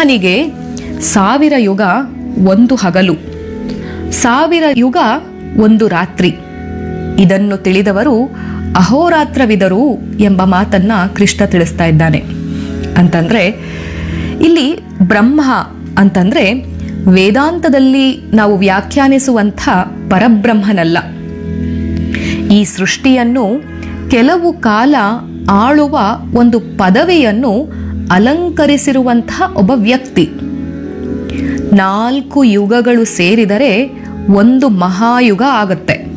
ಬ್ರಹ್ಮನಿಗೆ ಸಾವಿರ ಯುಗ ಒಂದು ಹಗಲು ಸಾವಿರ ಯುಗ ಒಂದು ರಾತ್ರಿ ಇದನ್ನು ತಿಳಿದವರು ಅಹೋರಾತ್ರವಿದರು ಎಂಬ ಮಾತನ್ನ ಕೃಷ್ಣ ತಿಳಿಸ್ತಾ ಇದ್ದಾನೆ ಅಂತಂದ್ರೆ ಇಲ್ಲಿ ಬ್ರಹ್ಮ ಅಂತಂದ್ರೆ ವೇದಾಂತದಲ್ಲಿ ನಾವು ವ್ಯಾಖ್ಯಾನಿಸುವಂಥ ಪರಬ್ರಹ್ಮನಲ್ಲ ಈ ಸೃಷ್ಟಿಯನ್ನು ಕೆಲವು ಕಾಲ ಆಳುವ ಒಂದು ಪದವಿಯನ್ನು ಅಲಂಕರಿಸಿರುವಂತಹ ಒಬ್ಬ ವ್ಯಕ್ತಿ ನಾಲ್ಕು ಯುಗಗಳು ಸೇರಿದರೆ ಒಂದು ಮಹಾಯುಗ ಆಗುತ್ತೆ